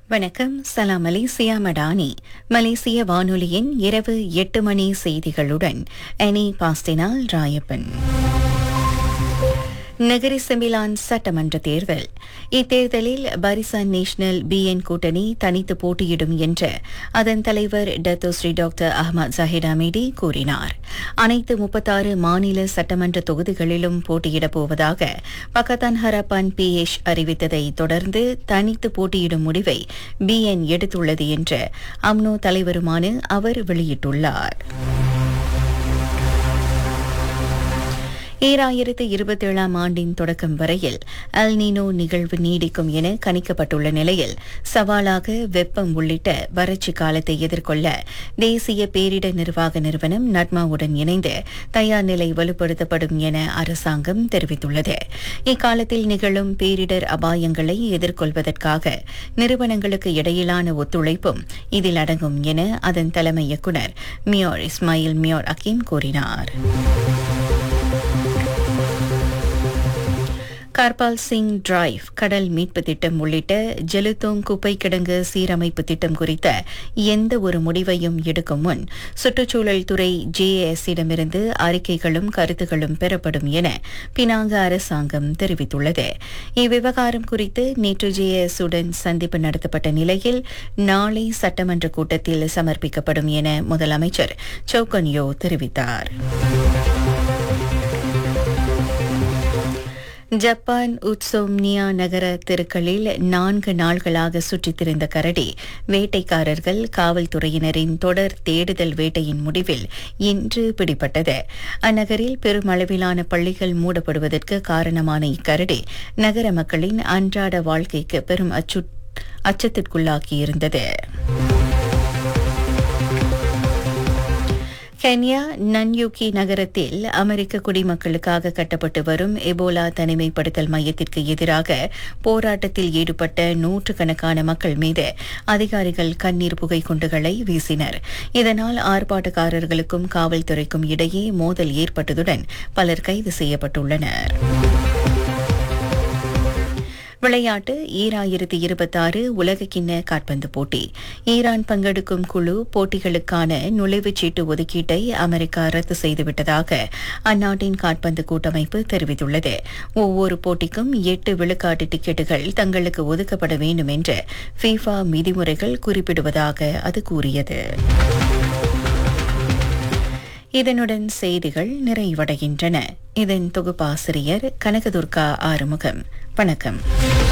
வணக்கம் சலாம் மலேசியா மடானி மலேசிய வானொலியின் இரவு எட்டு மணி செய்திகளுடன் அனி பாஸ்டினால் ராயப்பன் நகரி செமிலான் சட்டமன்ற தேர்தல் இத்தேர்தலில் பரிசான் நேஷனல் பிஎன் கூட்டணி தனித்து போட்டியிடும் என்று அதன் தலைவர் Dato Sri doctor Ahmad Zahid Hamidi கூறினார் அனைத்து முப்பத்தாறு மாநில சட்டமன்ற தொகுதிகளிலும் போட்டியிடப் போவதாக பக்கத்தான் ஹரப்பான் பிஎஷ் அறிவித்ததை தொடர்ந்து தனித்து போட்டியிடும் முடிவை பிஎன் எடுத்துள்ளது என்று அம்னோ தலைவருமான அவர் வெளியிட்டுள்ளார் ஈராயிரத்து இருபத்தேழாம் ஆண்டின் தொடக்கம் வரையில் அல் நீனோ நிகழ்வு நீடிக்கும் என கணிக்கப்பட்டுள்ள நிலையில் சவாலாக வெப்பம் உள்ளிட்ட வறட்சி காலத்தை எதிர்கொள்ள தேசிய பேரிடர் நிர்வாக நிறுவனம் நட்மாவுடன் இணைந்து தயார் நிலை வலுப்படுத்தப்படும் என அரசாங்கம் தெரிவித்துள்ளது இக்காலத்தில் நிகழும் பேரிடர் அபாயங்களை எதிர்கொள்வதற்காக நிறுவனங்களுக்கு இடையிலான ஒத்துழைப்பும் இதில் அடங்கும் என அதன் தலைமை இயக்குநர் மியோர் இஸ்மாயில் மியோர் அக்கீம் கூறினார் கர்பால் சிங் டிரைவ் கடல் மீட்பு திட்டம் உள்ளிட்ட ஜெலுத்தோங் குப்பை கிடங்கு சீரமைப்பு திட்டம் குறித்த எந்த ஒரு முடிவையும் எடுக்கும் முன் சுற்றுச்சூழல் துறை ஜேஎஸ்இடமிருந்து அறிக்கைகளும் கருத்துகளும் பெறப்படும் என பினாங்க அரசாங்கம் தெரிவித்துள்ளது இவ்விவகாரம் குறித்து நேற்று ஜேஎஸ்உடன் சந்திப்பு நடத்தப்பட்ட நிலையில் நாளை சட்டமன்ற கூட்டத்தில் சமர்ப்பிக்கப்படும் என முதலமைச்சர் சௌகன்யோ தெரிவித்தார் ஜப்பான் உட்சோம்னியா நகர தெருக்களில் நான்கு நாள்களாக சுற்றித் திரிந்த கரடி வேட்டைக்காரர்கள் காவல்துறையினரின் தொடர் தேடுதல் வேட்டையின் முடிவில் இன்று பிடிபட்டது அந்நகரில் பெருமளவிலான பள்ளிகள் மூடப்படுவதற்கு காரணமான இக்கரடி நகர மக்களின் அன்றாட வாழ்க்கைக்கு பெரும் அச்சு அச்சத்திற்குள்ளாக்கியிருந்தது கென்யா நன்யூகி நகரத்தில் அமெரிக்க குடிமக்களுக்காக கட்டப்பட்டு வரும் எபோலா தனிமைப்படுத்தல் மையத்திற்கு எதிராக போராட்டத்தில் ஈடுபட்ட நூற்றுக்கணக்கான மக்கள் மீது அதிகாரிகள் கண்ணீர் புகை குண்டுகளை வீசினர் இதனால் ஆர்ப்பாட்டக்காரர்களுக்கும் காவல்துறைக்கும் இடையே மோதல் ஏற்பட்டதுடன் பலர் கைது செய்யப்பட்டுள்ளனர் விளையாட்டு ஈராயிரத்தி இருபத்தாறு உலகக்கிண்ண காற்பந்து போட்டி ஈரான் பங்கெடுக்கும் குழு போட்டிகளுக்கான நுழைவுச் சீட்டு ஒதுக்கீட்டை அமெரிக்கா ரத்து செய்துவிட்டதாக அந்நாட்டின் காற்பந்து கூட்டமைப்பு தெரிவித்துள்ளது ஒவ்வொரு போட்டிக்கும் எட்டு விழுக்காட்டு டிக்கெட்டுகள் தங்களுக்கு ஒதுக்கப்பட வேண்டும் என்று ஃபீஃபா விதிமுறைகள் குறிப்பிடுவதாக அது கூறியது இதனுடன் செய்திகள் நிறைவடைகின்றன இதன் தொகுப்பாசிரியர் கனகதுர்கா ஆறுமுகம் வணக்கம்